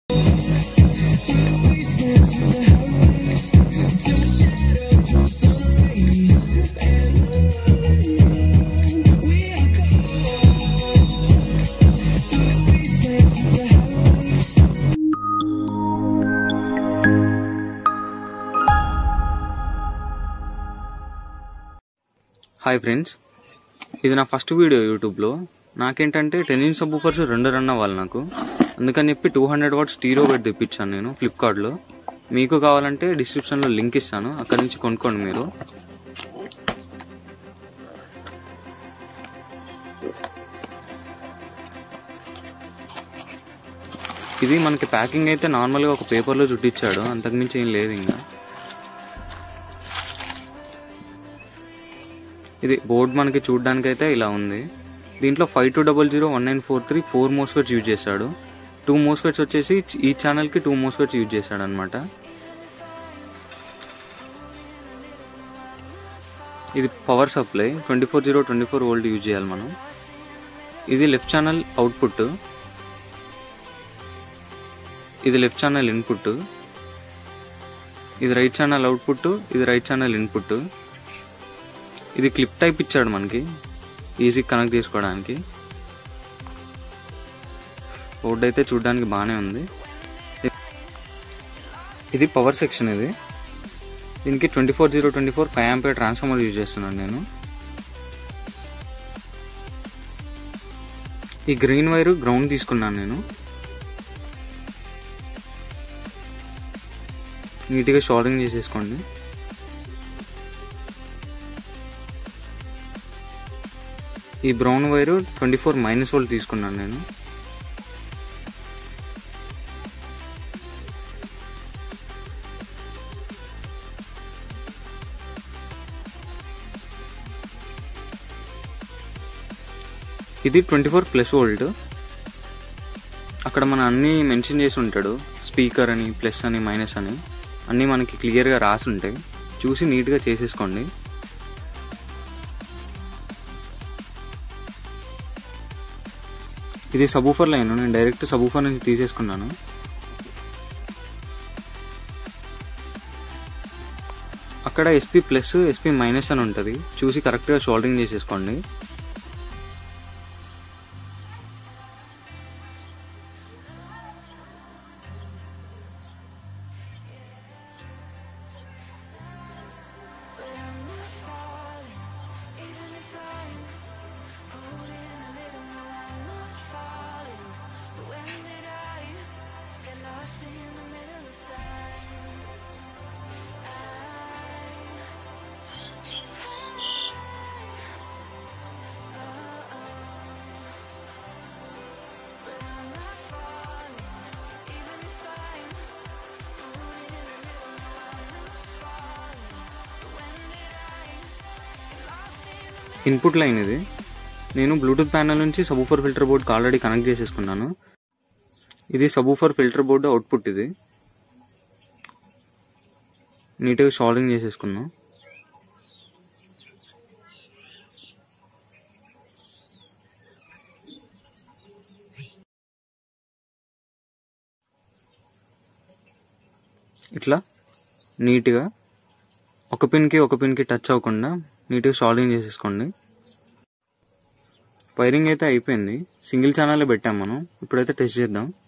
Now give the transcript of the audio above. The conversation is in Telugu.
హాయ్ ఫ్రెండ్స్ ఇది నా ఫస్ట్ వీడియో యూట్యూబ్లో నాకేంటంటే టెన్ ఇంచ్ సబ్ ఊఫర్స్ రెండు రన్ అవ్వాలి నాకు అందుకని చెప్పి two hundred watts stereo bed తెప్పించాను నేను ఫ్లిప్కార్ట్లో మీకు కావాలంటే డిస్క్రిప్షన్లో లింక్ ఇస్తాను అక్కడి నుంచి కొనుక్కోండి మీరు ఇది మనకి ప్యాకింగ్ అయితే నార్మల్గా ఒక పేపర్లో చుట్టించాడు అంతకుమించి ఏం లేదు ఇంకా ఇది బోర్డ్ మనకి చూడడానికి అయితే ఇలా ఉంది దీంట్లో five two double zero one nine four three four MOSFETs use చేశాడు టూ మోస్ఫెట్స్ వచ్చేసి ఈ ఛానల్కి టూ మోస్ఫెట్స్ యూజ్ చేశాడు అనమాట ఇది power supply twenty four zero twenty four volt use చేయాలి మనం ఇది లెఫ్ట్ ఛానల్ అవుట్పుట్ ఇది లెఫ్ట్ ఛానల్ ఇన్పుట్ ఇది రైట్ ఛానల్ అవుట్పుట్ ఇది రైట్ ఛానల్ ఇన్పుట్ ఇది క్లిప్ టైప్ ఇచ్చాడు మనకి ఈజీ కనెక్ట్ చేసుకోవడానికి బోర్డు అయితే చూడడానికి బాగానే ఉంది ఇది పవర్ సెక్షన్ ఇది దీనికి twenty four zero twenty four five ampere transformer use చేస్తున్నాను నేను ఈ గ్రీన్ వైర్ గ్రౌండ్ తీసుకున్నాను నేను నీట్గా షార్టింగ్ చేసేసుకోండి ఈ brown wire twenty four minus volt తీసుకున్నాను నేను ఇది ట్వంటీ ఫోర్ ప్లస్ వోల్ట్ అక్కడ మన అన్నీ మెన్షన్ చేసి ఉంటాడు స్పీకర్ అని ప్లస్ అని మైనస్ అని అన్నీ మనకి క్లియర్గా రాసి ఉంటాయి చూసి నీట్గా చేసేసుకోండి ఇది సబూఫర్ లైన్ నేను డైరెక్ట్ సబూఫర్ నుంచి తీసేసుకున్నాను అక్కడ ఎస్పీ ప్లస్ ఎస్పీ మైనస్ అని ఉంటుంది చూసి కరెక్ట్గా షోల్డరింగ్ చేసేసుకోండి ఇన్పుట్ లైన్ ఇది నేను బ్లూటూత్ ప్యానల్ నుంచి సబూఫర్ ఫిల్టర్ బోర్డ్కి ఆల్రెడీ కనెక్ట్ చేసేసుకున్నాను ఇది సబూఫర్ ఫిల్టర్ బోర్డు అవుట్పుట్ ఇది నీట్గా షాల్డింగ్ చేసేసుకున్నాం ఇట్లా నీట్గా ఒక పిన్కి ఒక పిన్కి టచ్ అవ్వకుండా నీట్గా షాల్డింగ్ చేసేసుకోండి వైరింగ్ అయితే అయిపోయింది సింగిల్ ఛానల్ పెట్టాం మనం ఇప్పుడైతే టెస్ట్ చేద్దాం